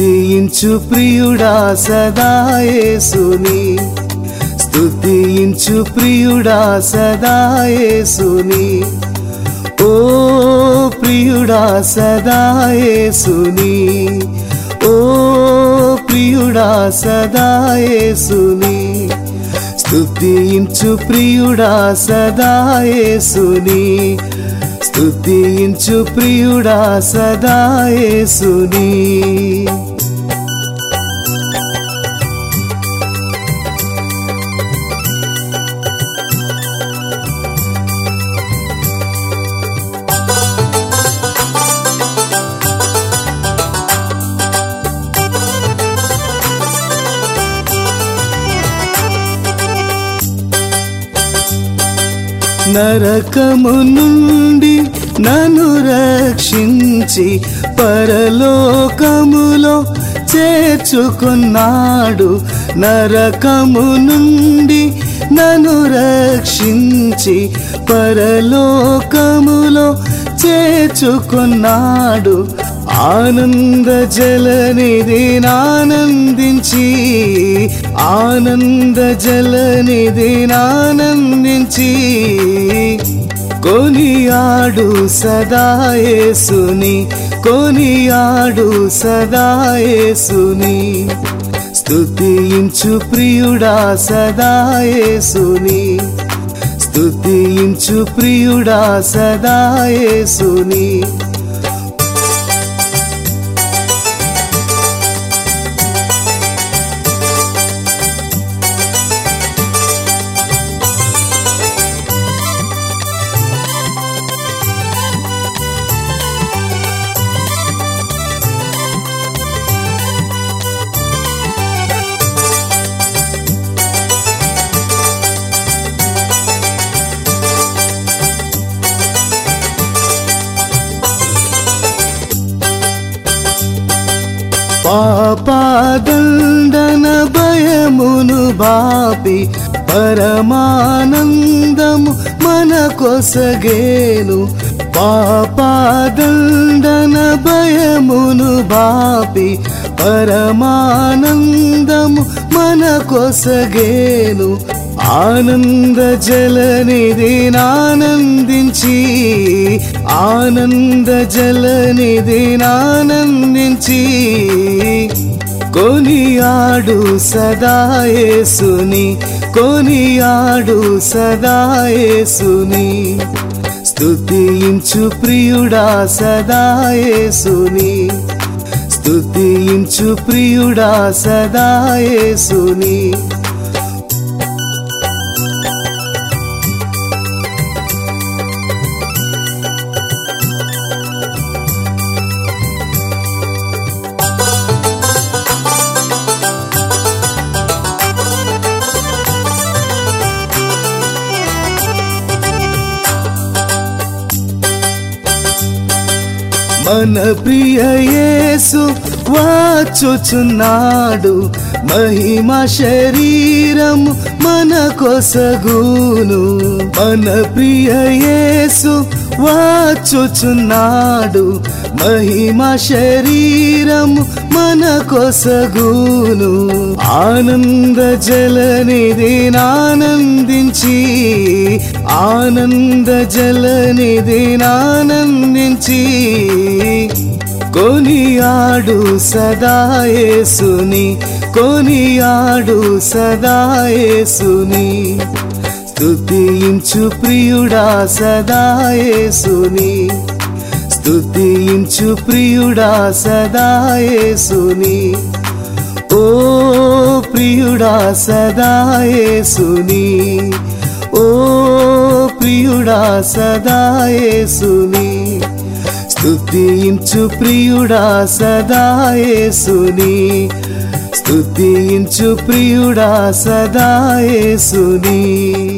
స్తుతించు ప్రియుడా సదాయేసుని స్తుతించు ప్రియుడా సదాయేసుని ఓ ప్రియుడా సదాయేసుని ఓ ప్రియుడా సదాయేసుని స్తుతించు ప్రియుడా సదాయేసుని స్తుతించు ప్రియుడా సదాయేసుని నరకము నుండి నన్ను రక్షించి పరలోకములో చేర్చుకున్నాడు నరకము నుండి నన్ను రక్షించి పరలోకములో చేర్చుకున్నాడు ఆనంద జలనిధి ఆనందించి ఆనంద జలనిధి ఆనందించి కొనియాడు సదాయేసుని కొనియాడు సదాయేసుని స్తుతించు ప్రియుడా సదాయేసుని స్తుతించు ప్రియుడా సదాయేసుని పాపాదండన భయమును బాపి పరమానందము మన కొసగేను పాపాదండన భయమును బాపి పరమానందము మన కొసగేను ఆనంద జలనిధి ఆనందించి ఆనంద జలనిధి ఆనందించి కొనియాడు సదాయేసుని కొనియాడు సదాయేసుని స్తుతించు ప్రియుడా సదాయేసుని స్తుతించు ప్రియుడా సదాయేసుని మన ప్రియ యేసు వాచుచున్నాడు మహిమ శరీరము మన కొసగును మన ప్రియ యేసు వాచుచున్నాడు మహిమ శరీరము మన కొసగును ఆనంద జలనిధి ఆనందించి ఆనంద జలనిధి ఆనందించి కొనియాడు సదాయేసుని కొనియాడు సదాయేసుని స్తుతించు ప్రియుడా సదాయేసుని స్తుతించు ప్రియుడా సదాయేసుని ఓ ప్రియుడా సదాయేసుని ఓ ప్రియుడా సదాయేసుని స్తుతించు ప్రియుడా సదాయేసుని స్తుతించు ప్రియుడా సదాయేసుని